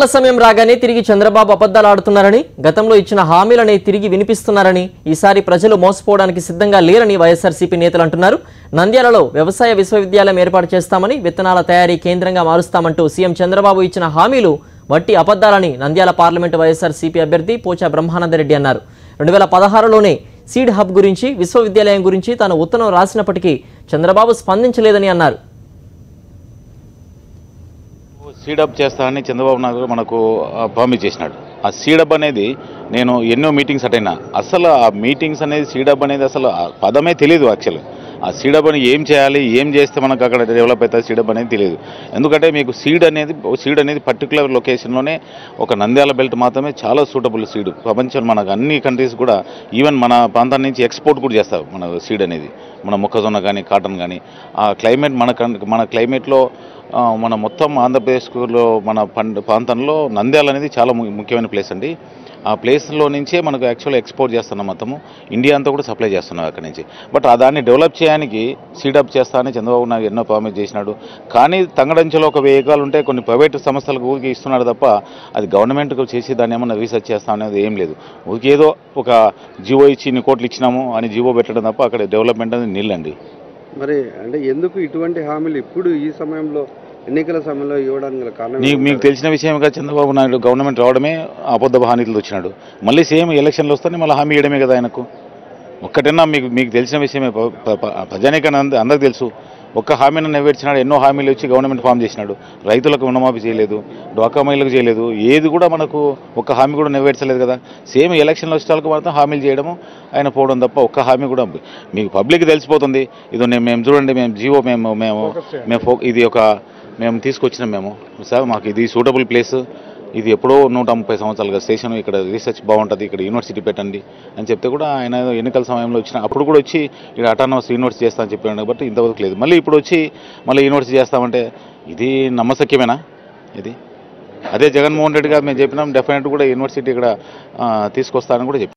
సమయం రాగానే తిరిగి చంద్రబాబు అబద్ధాలు ఆడుతున్నారని గతంలో ఇచ్చిన హామీలనే తిరిగి వినిపిస్తున్నారని ఈసారి ప్రజలు మోసపోవడానికి సిద్ధంగా లేరని వైఎస్ఆర్సీపీ నేతలు అంటున్నారు నంద్యాలలో వ్యవసాయ విశ్వవిద్యాలయం ఏర్పాటు చేస్తామని విత్తనాల తయారీ కేంద్రంగా మారుస్తామంటూ సీఎం చంద్రబాబు ఇచ్చిన హామీలు వట్టి అబద్ధాలని నంద్యాల పార్లమెంటు వైఎస్ఆర్సీపీ అభ్యర్థి పోచా బ్రహ్మానందరెడ్డి అన్నారు రెండు వేల పదహారులోనే సీడ్ హబ్ గురించి విశ్వవిద్యాలయం గురించి తాను ఉత్తరం రాసినప్పటికీ చంద్రబాబు స్పందించలేదని అన్నారు సీడప్ చేస్తానని చంద్రబాబు నాయుడు మనకు ప్రామిస్ చేసినాడు ఆ సీడప్ అనేది నేను ఎన్నో మీటింగ్స్ అటైనా అసలు ఆ మీటింగ్స్ అనేది సీడప్ అనేది అసలు ఆ పదమే తెలియదు యాక్చువల్ ఆ సీడప్ అని ఏం చేయాలి ఏం చేస్తే మనకు అక్కడ డెవలప్ అవుతుంది సీడప్ అనేది తెలియదు ఎందుకంటే మీకు సీడ్ అనేది సీడ్ అనేది పర్టికులర్ లొకేషన్లోనే ఒక నంద్యాల బెల్ట్ మాత్రమే చాలా సూటబుల్ సీడ్ ప్రపంచం మనకు అన్ని కంట్రీస్ కూడా ఈవెన్ మన ప్రాంతం నుంచి ఎక్స్పోర్ట్ కూడా చేస్తారు మన సీడ్ అనేది మన మొక్కజొన్న కానీ కాటన్ కానీ ఆ క్లైమేట్ మన కన్- మన క్లైమేట్లో ఆ, మన మొత్తం ఆంధ్రప్రదేశ్లో మన పండ ప్రాంతంలో నంద్యాల అనేది చాలా ము- ముఖ్యమైన ప్లేస్ అండి ఆ ప్లేస్లో నుంచే మనకు యాక్చువల్గా ఎక్స్పోర్ట్ చేస్తున్నాం మొత్తము ఇండియా అంతా కూడా సప్లై చేస్తున్నాం అక్కడి నుంచి బట్ ఆ దాన్ని డెవలప్ చేయడానికి సీడప్ చేస్తానని చంద్రబాబు నాకు ఎన్నో ప్రామిస్ చేసినాడు కానీ తంగడంచెలో ఒక వెయ్యి ఎకరాలు ఉంటే కొన్ని ప్రైవేట్ సంస్థలకు ఊరికి ఇస్తున్నాడు తప్ప అది గవర్నమెంట్కి చేసి దాన్ని ఏమన్నా రీసెర్చ్ చేస్తాం అనేది ఏం లేదు ఊరికి ఏదో ఒక జీవో ఇచ్చి ఇన్ని కోట్లు ఇచ్చినాము అని జీవో పెట్టడం తప్ప అక్కడ డెవలప్మెంట్ అనేది నిల్లండి మరి అంటే ఎందుకు ఇటువంటి హామీలు ఇప్పుడు ఈ సమయంలో ఎన్నికల సమయంలో ఇవ్వడానికి గల కారణం నీకు మీకు ఏమంటారు? తెలిసిన విషయం కదా చంద్రబాబు నాయుడు గవర్నమెంట్ రావడమే అబద్ధ హామీలు వచ్చినాడు మళ్ళీ సేమ్ ఎలక్షన్లు వస్తానే మళ్ళీ హామీ ఇవ్వడమే కదా ఆయనకు ఒక్కటన్నా మీకు మీకు తెలిసిన విషయమే ప- ప- ప- ప్రజానీకాన్ని అంద- అందరికి తెలుసు ఒక్క హామీని నెరవేర్చినాడు ఎన్నో హామీలు వచ్చి గవర్నమెంట్ ఫామ్ చేసినాడు రైతులకు రుణమాఫీ చేయలేదు డ్వాకా మహిళలకు చేయలేదు ఏది కూడా మనకు ఒక్క హామీ కూడా నెరవేర్చలేదు కదా సేమ్ ఎలక్షన్లు వచ్చేటాలకు మాత్రం హామీలు చేయడము ఆయన పోవడం తప్ప ఒక్క హామీ కూడా మీకు పబ్లిక్ తెలిసిపోతుంది ఇది నేను మేము చూడండి మేము జీవో మేము మేము మేము ఫో ఇది ఒక మేము తీసుకొచ్చినాం మేము సార్ మాకు ఇది సూటబుల్ ప్లేస్ ఇది ఎప్పుడో నూట ముప్పై సంవత్సరాలుగా స్టేషన్ ఇక్కడ రీసెర్చ్ బాగుంటుంది ఇక్కడ యూనివర్సిటీ పెట్టండి అని చెప్తే కూడా ఆయన ఎన్నికల సమయంలో వచ్చిన అప్పుడు కూడా వచ్చి ఇక్కడ అటానమస్ యూనివర్సిటీ చేస్తా అని చెప్పాడు కాబట్టి ఇంతవరకు లేదు మళ్ళీ ఇప్పుడు వచ్చి మళ్ళీ యూనివర్సిటీ చేస్తామంటే ఇది నమ్మశక్యమేనా ఇది అదే జగన్మోహన్ రెడ్డి గారు మేము చెప్పినాం డెఫినెట్ కూడా యూనివర్సిటీ ఇక్కడ ఆ, తీసుకొస్తానని కూడా చెప్పాం